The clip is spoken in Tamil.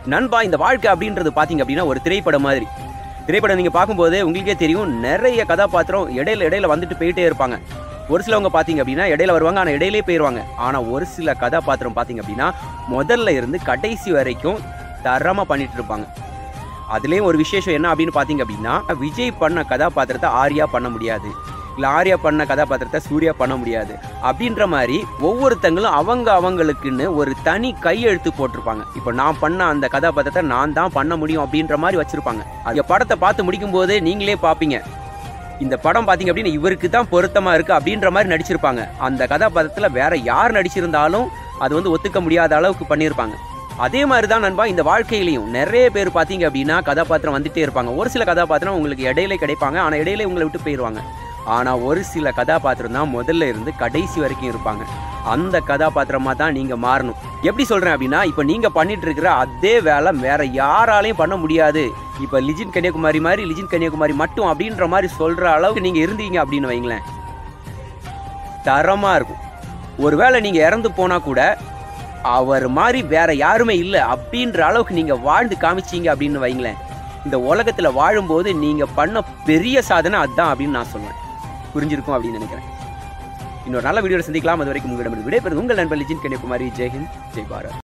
நண்பா இந்த வாழ்க்கை அப்படின்றது பாத்தீங்க அப்படின்னா ஒரு திரைப்படம் மாதிரி திரைப்படம் நீங்க பார்க்கும்போது உங்களுக்கே தெரியும் நிறைய கதாபாத்திரம் இடையில இடையில வந்துட்டு போயிட்டே இருப்பாங்க ஒரு சிலவங்க பாத்தீங்க அப்படின்னா இடையில வருவாங்க ஆனா இடையிலே போயிருவாங்க ஆனா ஒரு சில கதாபாத்திரம் பாத்தீங்க அப்படின்னா முதல்ல இருந்து கடைசி வரைக்கும் தரமா பண்ணிட்டு இருப்பாங்க அதுலேயும் ஒரு விசேஷம் என்ன அப்படின்னு பார்த்தீங்க அப்படின்னா விஜய் பண்ண கதாபாத்திரத்தை ஆர்யா பண்ண முடியாது இல்லை ஆர்யா பண்ண கதாபாத்திரத்தை சூர்யா பண்ண முடியாது அப்படின்ற மாதிரி ஒவ்வொருத்தங்களும் அவங்க அவங்களுக்குன்னு ஒரு தனி கையெழுத்து போட்டிருப்பாங்க இப்போ நான் பண்ண அந்த கதாபாத்திரத்தை நான் தான் பண்ண முடியும் அப்படின்ற மாதிரி வச்சிருப்பாங்க அந்த படத்தை பார்த்து முடிக்கும் போது நீங்களே பார்ப்பீங்க இந்த படம் பார்த்தீங்க அப்படின்னா இவருக்கு தான் பொருத்தமா இருக்கு அப்படின்ற மாதிரி நடிச்சிருப்பாங்க அந்த கதாபாத்திரத்தில் வேற யார் நடிச்சிருந்தாலும் அது வந்து ஒத்துக்க முடியாத அளவுக்கு பண்ணியிருப்பாங்க அதே மாதிரி தான் நண்பா இந்த வாழ்க்கையிலையும் நிறைய பேர் பார்த்தீங்க அப்படின்னா கதாபாத்திரம் வந்துட்டே இருப்பாங்க ஒரு சில கதாபாத்திரம் உங்களுக்கு இடையில கிடைப்பாங்க ஆனால் இடையில உங்களை விட்டு போயிடுவாங்க ஆனால் ஒரு சில கதாபாத்திரம் தான் முதல்ல இருந்து கடைசி வரைக்கும் இருப்பாங்க அந்த கதாபாத்திரமா தான் நீங்க மாறணும் எப்படி சொல்றேன் அப்படின்னா இப்போ நீங்க பண்ணிட்டு இருக்கிற அதே வேலை வேற யாராலையும் பண்ண முடியாது இப்போ லிஜின் கன்னியாகுமரி மாதிரி லிஜின் கன்னியாகுமரி மட்டும் அப்படின்ற மாதிரி சொல்ற அளவுக்கு நீங்க இருந்தீங்க அப்படின்னு வைங்களேன் தரமா இருக்கும் ஒருவேளை நீங்க இறந்து போனா கூட அவர் மாதிரி வேற யாருமே இல்லை அப்படின்ற அளவுக்கு நீங்க வாழ்ந்து காமிச்சீங்க அப்படின்னு வைங்களேன் இந்த உலகத்துல வாழும்போது நீங்க பண்ண பெரிய சாதனை அதுதான் அப்படின்னு நான் சொல்லுவேன் புரிஞ்சிருக்கும் அப்படின்னு நினைக்கிறேன் இன்னொரு நல்ல வீடியோவில் சந்திக்கலாம் அது வரைக்கும் உங்களிடம் விடைபெறுது உங்கள் நண்பர் லிஜின் கன்னியாகுமரி ஜெய்ஹிந்த் ஜெய் பாரத்